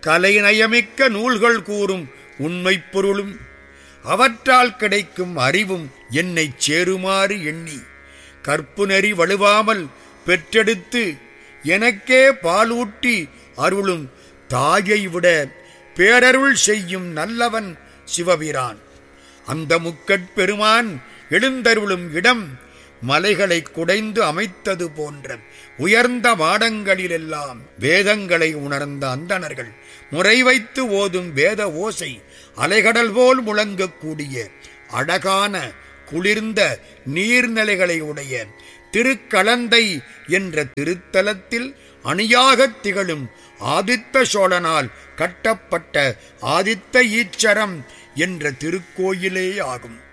கலைநயமிக்க நூல்கள் கூறும் உண்மைப் பொருளும் அவற்றால் கிடைக்கும் அறிவும் என்னைச் சேருமாறு எண்ணி கற்பு நெறி வலுவாமல் பெற்றெடுத்து எனக்கே பாலூட்டி அருளும் தாயை விட பேரருள் செய்யும் நல்லவன் சிவபிரான் அந்த முக்கட்பெருமான் எழுந்தருளும் இடம் மலைகளை குடைந்து அமைத்தது போன்ற உயர்ந்த மாடங்களிலெல்லாம் வேதங்களை உணர்ந்த அந்தணர்கள் முறை வைத்து ஓதும் வேத ஓசை அலைகடல் போல் முழங்கக்கூடிய அழகான குளிர்ந்த நீர்நிலைகளை உடைய திருக்கலந்தை என்ற திருத்தலத்தில் அணியாகத் திகழும் ஆதித்த சோழனால் கட்டப்பட்ட ஆதித்த ஈச்சரம் என்ற திருக்கோயிலே ஆகும்